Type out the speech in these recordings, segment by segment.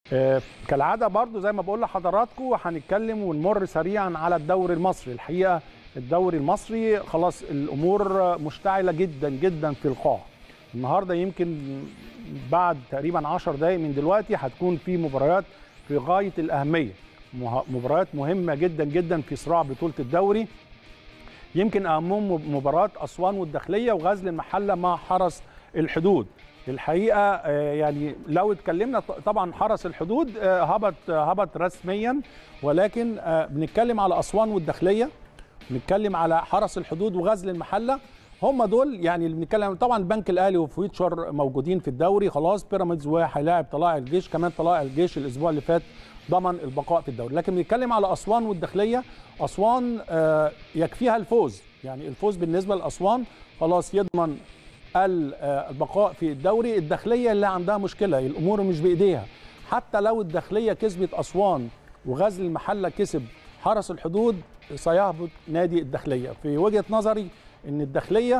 آه، كالعاده برضو زي ما بقول لحضراتكم هنتكلم ونمر سريعا على الدوري المصري الحقيقه الدوري المصري خلاص الامور مشتعله جدا جدا في القاع النهارده يمكن بعد تقريبا 10 دقائق من دلوقتي هتكون في مباريات في غايه الاهميه مه- مباريات مهمه جدا جدا في صراع بطوله الدوري يمكن اهمهم مباراه اسوان والداخليه وغزل المحله مع حرس الحدود الحقيقه آه، يعني لو اتكلمنا ط- طبعا حرس الحدود آه، هبط آه، هبط رسميا ولكن آه، بنتكلم على اسوان والداخليه بنتكلم على حرس الحدود وغزل المحله هم دول يعني اللي بنتكلم طبعا البنك الاهلي وفيوتشر موجودين في الدوري خلاص بيراميدز وهيلاعب طلائع الجيش كمان طلائع الجيش الاسبوع اللي فات ضمن البقاء في الدوري لكن بنتكلم على اسوان والداخليه اسوان آه، يكفيها الفوز يعني الفوز بالنسبه لاسوان خلاص يضمن ال- آه، البقاء في الدوري الداخليه اللي عندها مشكله الامور مش بايديها حتى لو الداخليه كسبت اسوان وغزل المحله كسب حرس الحدود سيهبط نادي الداخليه في وجهه نظري ان الداخليه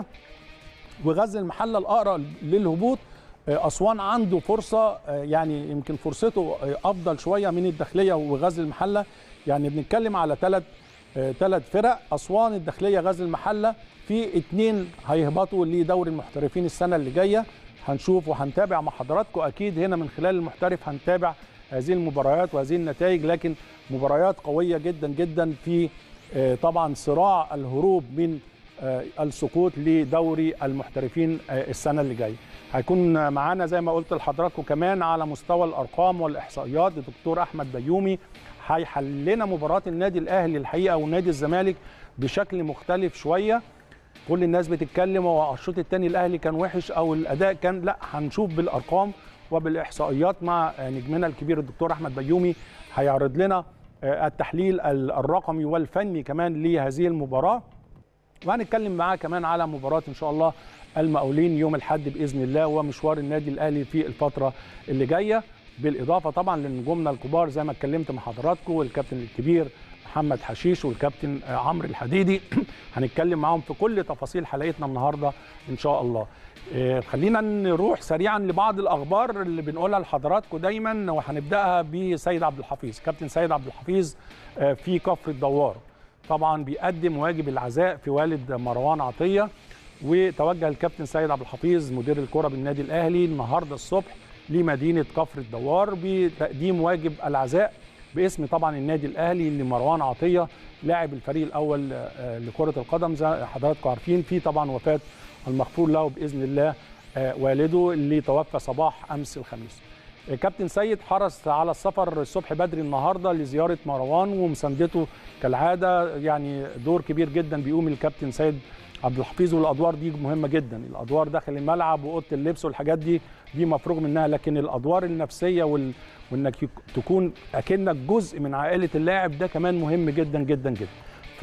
وغزل المحله الاقرب للهبوط آه، اسوان عنده فرصه آه، يعني يمكن فرصته آه، افضل شويه من الداخليه وغزل المحله يعني بنتكلم على ثلاث ثلاث فرق اسوان الداخليه غزل المحله في اثنين هيهبطوا لدوري المحترفين السنه اللي جايه هنشوف وهنتابع مع حضراتكم اكيد هنا من خلال المحترف هنتابع هذه المباريات وهذه النتائج لكن مباريات قويه جدا جدا في آه، طبعا صراع الهروب من آه، السقوط لدوري المحترفين آه، السنه اللي جايه هيكون معانا زي ما قلت لحضراتكم كمان على مستوى الارقام والاحصائيات الدكتور احمد بيومي هيحل لنا مباراه النادي الاهلي الحقيقه ونادي الزمالك بشكل مختلف شويه كل الناس بتتكلم هو الشوط الثاني الاهلي كان وحش او الاداء كان لا هنشوف بالارقام وبالاحصائيات مع نجمنا الكبير الدكتور احمد بيومي هيعرض لنا آه، التحليل الرقمي والفني كمان لهذه المباراه وهنتكلم معاه كمان على مباراه ان شاء الله المقاولين يوم الاحد باذن الله ومشوار النادي الاهلي في الفتره اللي جايه بالاضافه طبعا لنجومنا الكبار زي ما اتكلمت مع حضراتكم والكابتن الكبير محمد حشيش والكابتن آه، عمرو الحديدي هنتكلم معاهم في كل تفاصيل حلقتنا النهارده ان شاء الله آه، خلينا نروح سريعا لبعض الاخبار اللي بنقولها لحضراتكم دايما وهنبداها بسيد عبد الحفيظ كابتن سيد عبد الحفيظ آه، في كفر الدوار طبعا بيقدم واجب العزاء في والد مروان عطيه وتوجه الكابتن سيد عبد الحفيظ مدير الكره بالنادي الاهلي النهارده الصبح لمدينه كفر الدوار بتقديم واجب العزاء باسم طبعا النادي الاهلي لمروان عطيه لاعب الفريق الاول آه، لكره القدم زي حضراتكم عارفين في طبعا وفاه المغفور له باذن الله آه، والده اللي توفى صباح امس الخميس كابتن سيد حرص على السفر الصبح بدري النهارده لزياره مروان ومساندته كالعاده يعني دور كبير جدا بيقوم الكابتن سيد عبد الحفيظ والادوار دي مهمه جدا الادوار داخل الملعب واوضه اللبس والحاجات دي دي مفروغ منها لكن الادوار النفسيه وال... وانك يك- تكون اكنك جزء من عائله اللاعب ده كمان مهم جدا جدا جدا ف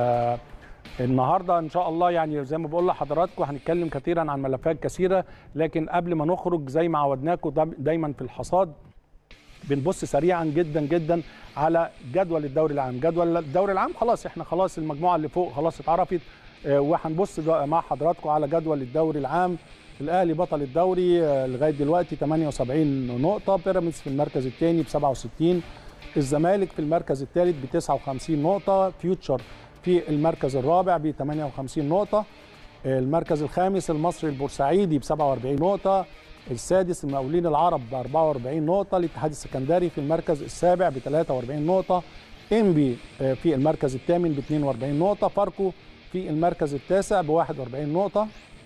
النهارده ان شاء الله يعني زي ما بقول لحضراتكم هنتكلم كثيرا عن ملفات كثيره لكن قبل ما نخرج زي ما عودناكم دايما- دايما في الحصاد بنبص سريعا جدا جدا على جدول الدوري العام جدول الدوري العام خلاص احنا خلاص المجموعه اللي فوق خلاص اتعرفت آه، وهنبص بقى مع حضراتكم على جدول الدوري العام الاهلي بطل الدوري آه، لغايه دلوقتي 78 نقطه بيراميدز في المركز الثاني ب 67 الزمالك في المركز الثالث ب 59 نقطه فيوتشر في المركز الرابع ب 58 نقطه المركز الخامس المصري البورسعيدي ب 47 نقطة السادس المقاولين العرب ب 44 نقطة الاتحاد السكندري في المركز السابع ب 43 نقطة انبي آه، في المركز الثامن ب 42 نقطة فاركو في المركز التاسع ب 41 نقطة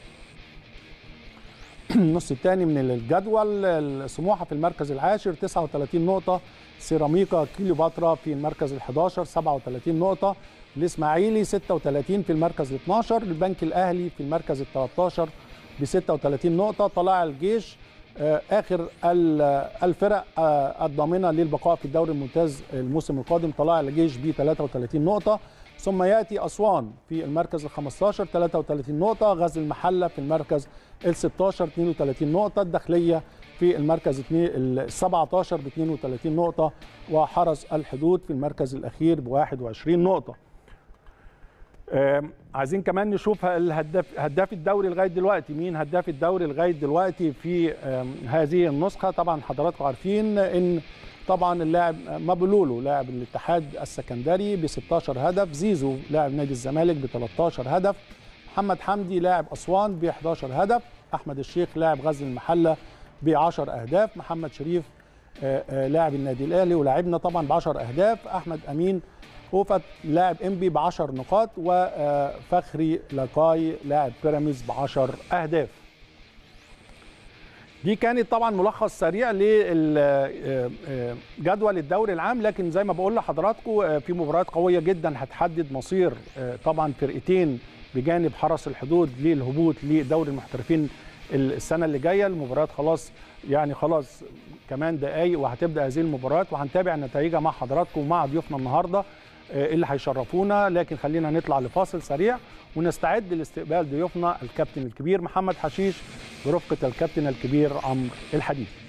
النص الثاني من الجدول السموحة في المركز العاشر 39 نقطة سيراميكا كيلوباترا في المركز ال 11 37 نقطة الإسماعيلي 36 في المركز ال 12 البنك الأهلي في المركز ال 13 ب 36 نقطة طلائع الجيش آه، آخر ال- الفرق آه، الضامنة للبقاء في الدوري الممتاز الموسم القادم طلائع الجيش ب 33 نقطة ثم ياتي اسوان في المركز ال 15 33 نقطه غزل المحله في المركز ال 16 32 نقطه الداخليه في المركز ال 17 ب 32 نقطه وحرس الحدود في المركز الاخير ب 21 نقطه آم، عايزين كمان نشوف الهداف هداف الدوري لغايه دلوقتي مين هداف الدوري لغايه دلوقتي في آم، هذه النسخه طبعا حضراتكم عارفين ان طبعا اللاعب مابلولو لاعب الاتحاد السكندري ب 16 هدف زيزو لاعب نادي الزمالك ب 13 هدف محمد حمدي لاعب اسوان ب 11 هدف احمد الشيخ لاعب غزل المحله ب 10 اهداف محمد شريف لاعب النادي الاهلي ولاعبنا طبعا ب 10 اهداف احمد امين اوفت لاعب انبي ب 10 نقاط وفخري لاقاي لاعب بيراميدز ب 10 اهداف دي كانت طبعا ملخص سريع لجدول الدوري العام لكن زي ما بقول لحضراتكم في مباريات قويه جدا هتحدد مصير طبعا فرقتين بجانب حرس الحدود للهبوط لدوري المحترفين السنه اللي جايه المباريات خلاص يعني خلاص كمان دقايق وهتبدا هذه المباريات وهنتابع نتائجها مع حضراتكم ومع ضيوفنا النهارده اللي هيشرفونا لكن خلينا نطلع لفاصل سريع ونستعد لاستقبال ضيوفنا الكابتن الكبير محمد حشيش برفقه الكابتن الكبير عمرو الحديث